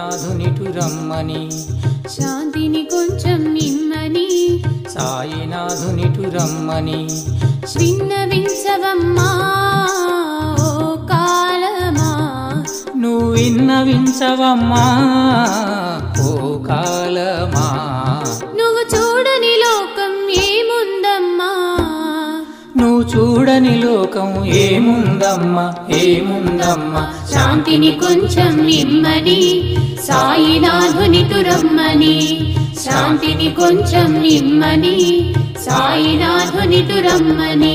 సాయినాథునిటు రమ్మని శాంతిని కొంచెం ఇమ్మని సాయినాథునిటు రమ్మని విన్నవించవమ్మా ఓ కాలమా నువ్వు విన్నవించవమ్మా ఓ కాలమా నువ్వు చూడని లోకం ఏముందమ్మా నువ్వు చూడని లోకం ఏముందమ్మా ఏముందమ్మా శాంతిని కొంచెం ఇమ్మని సాయినాథునిటు రమ్మని శాంతిని కొంచెం ఇమ్మని సాయినాథునిటు రమ్మని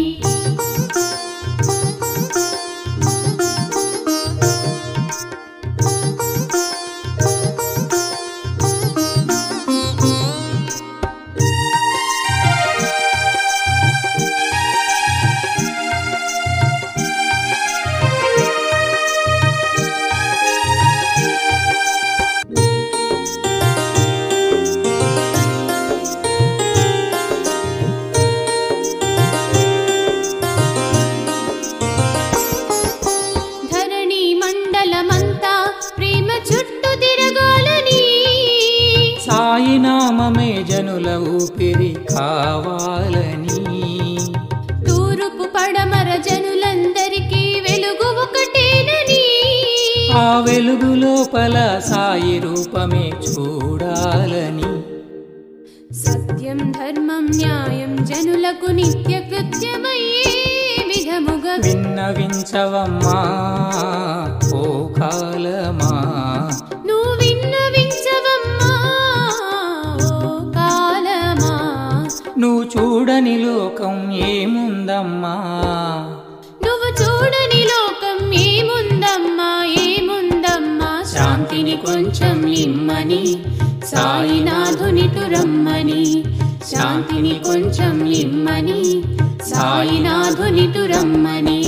ధరణి మండలమంతా ప్రేమ చుట్టూ తిరగాలని సాయినామమే జనుల ఊపిరి కావాలని తూర్పు పడమర జనులందరికీ వెలుగు ఒకటేనని ఆ వెలుగు లోపల సాయి రూపమే చూడాలని సత్యం ధర్మం న్యాయం జనులకు నిత్య కృత్యమయ్యే విధముగా విన్నవించవమ్మా ఓ కాలమా నువ్వు విన్నవించవమ్మా ఓ కాలమా నువ్వు చూడని లోకం ఏముందమ్మా నువ్వు చూడని లోకం ఏముందమ్మా ఏముందమ్మా శాంతిని కొంచెం ఇమ్మని సాయినాథునిటు రమ్మని శాంతిని కొంచెం ఇమ్మని సాయినాథునిటు రమ్మని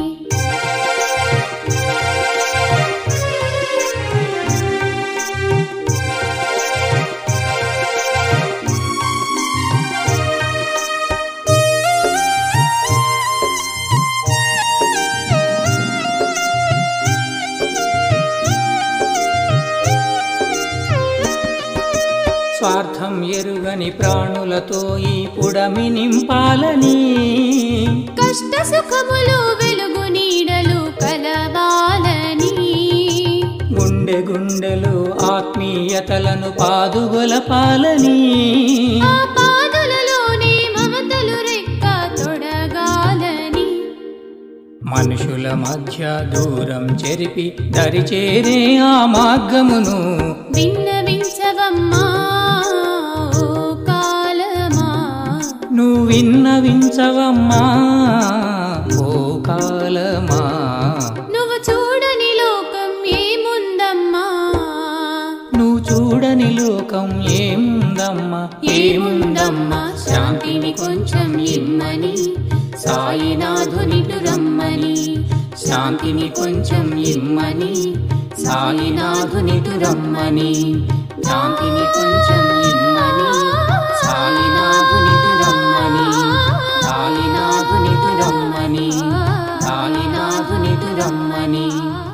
స్వార్థం ఎరుగని ప్రాణులతో ఈ పుడమి నింపాలని కష్ట సుఖములు వెలుగు నీడలు కలవాలని గుండె గుండెలు ఆత్మీయతలను పాదుగొలపాలని ఆ పాదులలోనే మమతలు రెక్క తొడగాలని మనుషుల మధ్య దూరం చెరిపి దరిచేరే ఆ మార్గమును విన్నవించవమ్మా ఓ కాలమా నువ్వు విన్నవించవమ్మా ఓ కాలమా నువ్వు చూడని లోకం ఏముందమ్మా నువ్వు చూడని లోకం ఏముందమ్మా ఏముందమ్మా శాంతిని కొంచెం ఇమ్మని సాయినాథునిటు రమ్మని శాంతిని కొంచెం ఇమ్మని సాయినాథునిటు రమ్మని శాంతిని కొంచెం ఇమ్మని సాయినాథునిటు రమ్మని సాయినాథునిటు రమ్మని సాయినాథునిటు రమ్మని